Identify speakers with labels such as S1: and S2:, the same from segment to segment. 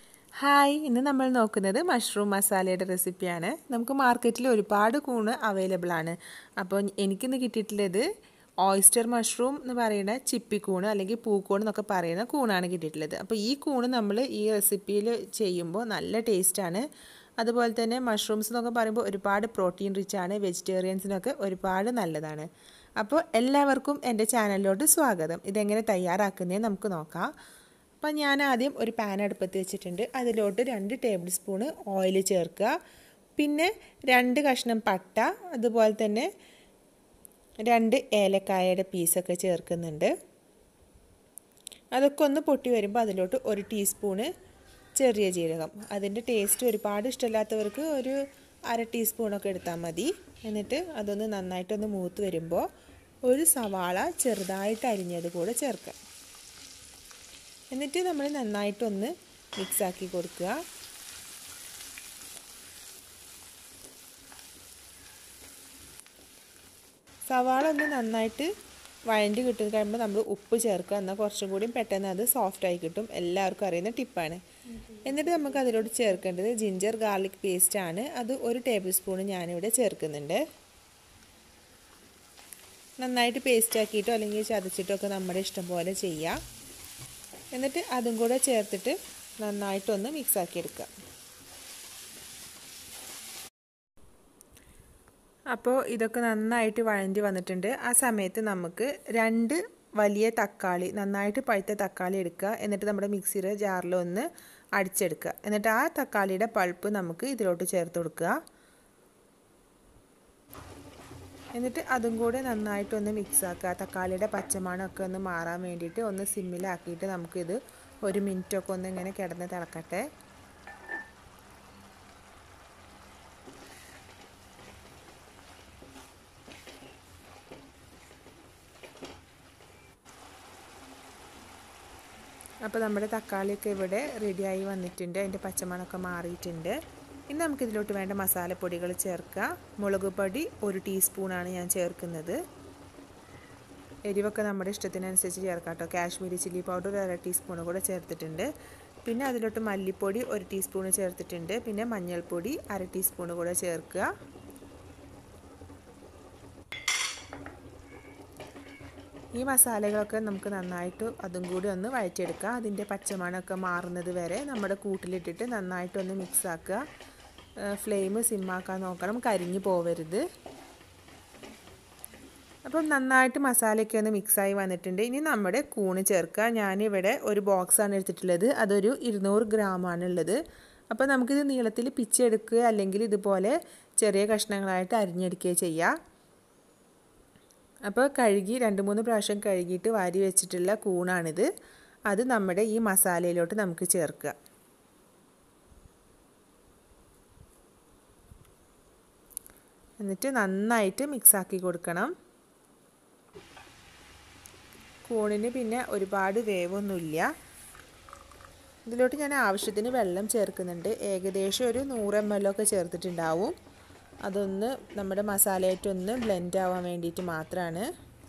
S1: hi ഇന്ന് നമ്മൾ നോക്കുന്നത് മഷ്റൂം മസാലയുടെ റെസിപ്പിയാണ് നമുക്ക് മാർക്കറ്റിൽ ഒരുപാട് കൂണ് അവൈലബിൾ ആണ് അപ്പോൾ എനിക്കിന്ന് കിട്ടിയിട്ടുള്ളത് ഓയിസ്റ്റർ മഷ്റൂം എന്ന് പറയുന്ന ചിപ്പിക്കൂണ് അല്ലെങ്കിൽ പൂക്കൂൺ എന്നൊക്കെ പറയുന്ന കൂണാണ് കിട്ടിയിട്ടുള്ളത് അപ്പോൾ ഈ കൂണ് നമ്മൾ ഈ റെസിപ്പിയിൽ ചെയ്യുമ്പോൾ നല്ല ടേസ്റ്റാണ് അതുപോലെ തന്നെ മഷ്റൂംസ് എന്നൊക്കെ പറയുമ്പോൾ ഒരുപാട് പ്രോട്ടീൻ റിച്ച് ആണ് വെജിറ്റേറിയൻസിനൊക്കെ ഒരുപാട് നല്ലതാണ് അപ്പോൾ എല്ലാവർക്കും എൻ്റെ ചാനലിലോട്ട് സ്വാഗതം ഇതെങ്ങനെ തയ്യാറാക്കുന്നതെന്ന് നമുക്ക് നോക്കാം അപ്പം ഞാൻ ആദ്യം ഒരു പാൻ അടുപ്പത്ത് വെച്ചിട്ടുണ്ട് അതിലോട്ട് രണ്ട് ടേബിൾ സ്പൂണ് ഓയിൽ ചേർക്കുക പിന്നെ രണ്ട് കഷ്ണം പട്ട അതുപോലെ തന്നെ രണ്ട് ഏലക്കായയുടെ പീസൊക്കെ ചേർക്കുന്നുണ്ട് അതൊക്കെ ഒന്ന് പൊട്ടി വരുമ്പോൾ അതിലോട്ട് ഒരു ടീസ്പൂണ് ചെറിയ ജീരകം അതിൻ്റെ ടേസ്റ്റ് ഒരുപാട് ഇഷ്ടമില്ലാത്തവർക്ക് ഒരു അര ടീസ്പൂണൊക്കെ എടുത്താൽ മതി എന്നിട്ട് അതൊന്ന് നന്നായിട്ടൊന്ന് മൂത്ത് വരുമ്പോൾ ഒരു സവാള ചെറുതായിട്ട് അരിഞ്ഞത് കൂടെ ചേർക്കാം എന്നിട്ട് നമ്മൾ നന്നായിട്ടൊന്ന് മിക്സാക്കി കൊടുക്കുക സവാള ഒന്ന് നന്നായിട്ട് വഴണ്ടി കിട്ടി കഴിയുമ്പോൾ നമ്മൾ ഉപ്പ് ചേർക്കുക എന്നാൽ കുറച്ചും കൂടി പെട്ടെന്ന് അത് സോഫ്റ്റായി കിട്ടും എല്ലാവർക്കും അറിയുന്ന ടിപ്പാണ് എന്നിട്ട് നമുക്ക് അതിലോട്ട് ചേർക്കേണ്ടത് ജിഞ്ചർ ഗാർലിക് പേസ്റ്റ് ആണ് അത് ഒരു ടേബിൾ സ്പൂൺ ഞാനിവിടെ ചേർക്കുന്നുണ്ട് നന്നായിട്ട് പേസ്റ്റ് ആക്കിയിട്ടോ അല്ലെങ്കിൽ ചതച്ചിട്ടോ ഒക്കെ നമ്മുടെ ഇഷ്ടം പോലെ ചെയ്യാം എന്നിട്ട് അതും കൂടെ ചേർത്തിട്ട് നന്നായിട്ടൊന്ന് മിക്സാക്കി എടുക്കുക അപ്പോൾ ഇതൊക്കെ നന്നായിട്ട് വഴഞ്ഞ് വന്നിട്ടുണ്ട് ആ സമയത്ത് നമുക്ക് രണ്ട് വലിയ തക്കാളി നന്നായിട്ട് പഴുത്ത തക്കാളി എടുക്കുക എന്നിട്ട് നമ്മുടെ മിക്സിയുടെ ജാറിൽ ഒന്ന് അടിച്ചെടുക്കുക എന്നിട്ട് ആ തക്കാളിയുടെ പൾപ്പ് നമുക്ക് ഇതിലോട്ട് ചേർത്ത് കൊടുക്കുക എന്നിട്ട് അതും കൂടെ നന്നായിട്ടൊന്ന് മിക്സ് ആക്കുക തക്കാളിയുടെ പച്ചമണമൊക്കെ ഒന്ന് മാറാൻ വേണ്ടിയിട്ട് ഒന്ന് സിമ്മിലാക്കിയിട്ട് നമുക്കിത് ഒരു മിനിറ്റൊക്കെ ഒന്ന് ഇങ്ങനെ കിടന്ന് തിളക്കട്ടെ അപ്പോൾ നമ്മുടെ തക്കാളിയൊക്കെ ഇവിടെ റെഡിയായി വന്നിട്ടുണ്ട് അതിൻ്റെ പച്ചമണമൊക്കെ മാറിയിട്ടുണ്ട് ഇനി നമുക്കിതിലോട്ട് വേണ്ട മസാലപ്പൊടികൾ ചേർക്കുക മുളക് പൊടി ഒരു ടീസ്പൂണാണ് ഞാൻ ചേർക്കുന്നത് എരിവൊക്കെ നമ്മുടെ ഇഷ്ടത്തിനനുസരിച്ച് ചേർക്കാം കേട്ടോ കാശ്മീരി ചില്ലി പൗഡർ അര ടീസ്പൂൺ കൂടെ ചേർത്തിട്ടുണ്ട് പിന്നെ അതിലോട്ട് മല്ലിപ്പൊടി ഒരു ടീസ്പൂൺ ചേർത്തിട്ടുണ്ട് പിന്നെ മഞ്ഞൾപ്പൊടി അര ടീസ്പൂൺ കൂടെ ചേർക്കുക ഈ മസാലകളൊക്കെ നമുക്ക് നന്നായിട്ട് അതും കൂടി ഒന്ന് വഴറ്റിയെടുക്കുക അതിൻ്റെ പച്ചമണമൊക്കെ മാറുന്നത് വരെ നമ്മുടെ കൂട്ടിലിട്ടിട്ട് നന്നായിട്ടൊന്ന് മിക്സ് ആക്കുക ഫ്ലെയിം സിമ്മാക്കാൻ നോക്കണം കരിഞ്ഞു പോവരുത് അപ്പം നന്നായിട്ട് മസാലയൊക്കെ ഒന്ന് മിക്സായി വന്നിട്ടുണ്ട് ഇനി നമ്മുടെ കൂണ് ചേർക്കുക ഞാനിവിടെ ഒരു ബോക്സാണ് എടുത്തിട്ടുള്ളത് അതൊരു ഇരുന്നൂറ് ഗ്രാമാണ് ഉള്ളത് അപ്പോൾ നമുക്കിത് നീളത്തിൽ പിച്ചെടുക്കുക അല്ലെങ്കിൽ ഇതുപോലെ ചെറിയ കഷ്ണങ്ങളായിട്ട് അരിഞ്ഞെടുക്കുകയോ ചെയ്യാം അപ്പോൾ കഴുകി രണ്ട് മൂന്ന് പ്രാവശ്യം കഴുകിയിട്ട് വാരി വെച്ചിട്ടുള്ള കൂണാണിത് അത് നമ്മുടെ ഈ മസാലയിലോട്ട് നമുക്ക് ചേർക്കുക എന്നിട്ട് നന്നായിട്ട് മിക്സാക്കി കൊടുക്കണം കൂണിന് പിന്നെ ഒരുപാട് വേവൊന്നുമില്ല ഇതിലോട്ട് ഞാൻ ആവശ്യത്തിന് വെള്ളം ചേർക്കുന്നുണ്ട് ഏകദേശം ഒരു നൂറ് എം എൽ ഒക്കെ ചേർത്തിട്ടുണ്ടാവും അതൊന്ന് നമ്മുടെ മസാലയായിട്ടൊന്ന് ബ്ലെൻഡ് ആവാൻ വേണ്ടിയിട്ട് മാത്രമാണ്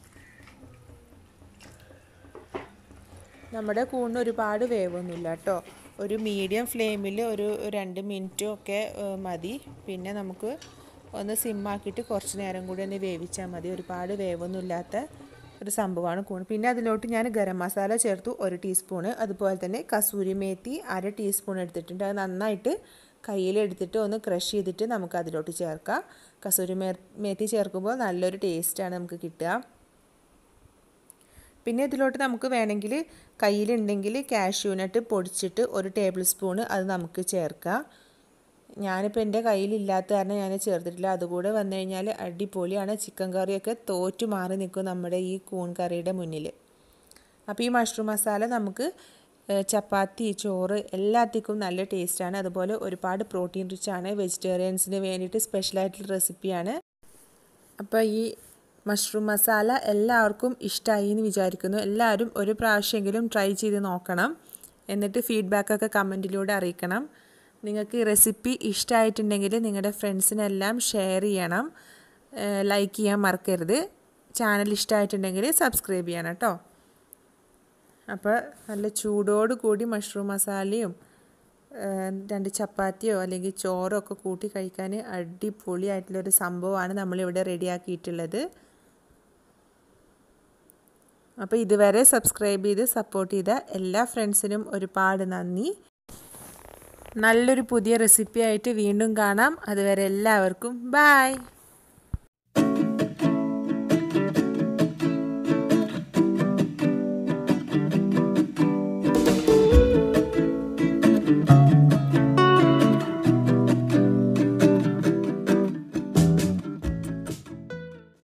S1: നമ്മുടെ കൂണിന് ഒരുപാട് വേവൊന്നുമില്ല കേട്ടോ ഒരു മീഡിയം ഫ്ലെയിമിൽ ഒരു രണ്ട് മിനിറ്റും ഒക്കെ മതി പിന്നെ നമുക്ക് ഒന്ന് സിമ്മാക്കിയിട്ട് കുറച്ച് നേരം കൂടി ഒന്ന് വേവിച്ചാൽ മതി ഒരുപാട് വേവൊന്നുമില്ലാത്ത ഒരു സംഭവമാണ് കൂൺ പിന്നെ അതിലോട്ട് ഞാൻ ഗരം മസാല ചേർത്തു ഒരു ടീസ്പൂണ് അതുപോലെ തന്നെ കസൂരി മേത്തി അര ടീസ്പൂൺ എടുത്തിട്ടുണ്ട് അത് നന്നായിട്ട് കയ്യിലെടുത്തിട്ട് ഒന്ന് ക്രഷ് ചെയ്തിട്ട് നമുക്ക് അതിലോട്ട് ചേർക്കാം കസൂരി മേ മേത്തി ചേർക്കുമ്പോൾ നല്ലൊരു ടേസ്റ്റാണ് നമുക്ക് കിട്ടുക പിന്നെ ഇതിലോട്ട് നമുക്ക് വേണമെങ്കിൽ കയ്യിലുണ്ടെങ്കിൽ കാഷ്യൂനട്ട് പൊടിച്ചിട്ട് ഒരു ടേബിൾ സ്പൂണ് അത് നമുക്ക് ചേർക്കാം ഞാനിപ്പോൾ എൻ്റെ കയ്യിലില്ലാത്ത കാരണം ഞാൻ ചേർത്തിട്ടില്ല അതുകൂടെ വന്നു കഴിഞ്ഞാൽ അടിപൊളിയാണ് ചിക്കൻ കറിയൊക്കെ തോറ്റു മാറി നിൽക്കും നമ്മുടെ ഈ കൂൺ കറിയുടെ മുന്നിൽ അപ്പോൾ ഈ മഷ്റൂം മസാല നമുക്ക് ചപ്പാത്തി ചോറ് എല്ലാത്തിക്കും നല്ല ടേസ്റ്റാണ് അതുപോലെ ഒരുപാട് പ്രോട്ടീൻ റിച്ച് ആണ് വെജിറ്റേറിയൻസിന് വേണ്ടിയിട്ട് സ്പെഷ്യലായിട്ടുള്ള റെസിപ്പിയാണ് അപ്പോൾ ഈ മഷ്റൂം മസാല എല്ലാവർക്കും ഇഷ്ടമായി എന്ന് വിചാരിക്കുന്നു എല്ലാവരും ഒരു പ്രാവശ്യമെങ്കിലും ട്രൈ ചെയ്ത് നോക്കണം എന്നിട്ട് ഫീഡ്ബാക്കൊക്കെ കമൻറ്റിലൂടെ അറിയിക്കണം നിങ്ങൾക്ക് ഈ റെസിപ്പി ഇഷ്ടമായിട്ടുണ്ടെങ്കിൽ നിങ്ങളുടെ ഫ്രണ്ട്സിനെല്ലാം ഷെയർ ചെയ്യണം ലൈക്ക് ചെയ്യാൻ മറക്കരുത് ചാനൽ ഇഷ്ടമായിട്ടുണ്ടെങ്കിൽ സബ്സ്ക്രൈബ് ചെയ്യണം കേട്ടോ അപ്പോൾ നല്ല ചൂടോട് കൂടി മഷ്റൂം മസാലയും രണ്ട് ചപ്പാത്തിയോ അല്ലെങ്കിൽ ചോറോ ഒക്കെ കൂട്ടി കഴിക്കാൻ അടിപൊളിയായിട്ടുള്ളൊരു സംഭവമാണ് നമ്മളിവിടെ റെഡിയാക്കിയിട്ടുള്ളത് അപ്പോൾ ഇതുവരെ സബ്സ്ക്രൈബ് ചെയ്ത് സപ്പോർട്ട് ചെയ്ത എല്ലാ ഫ്രണ്ട്സിനും ഒരുപാട് നന്ദി നല്ലൊരു പുതിയ റെസിപ്പി ആയിട്ട് വീണ്ടും കാണാം അതുവരെ എല്ലാവർക്കും ബായ്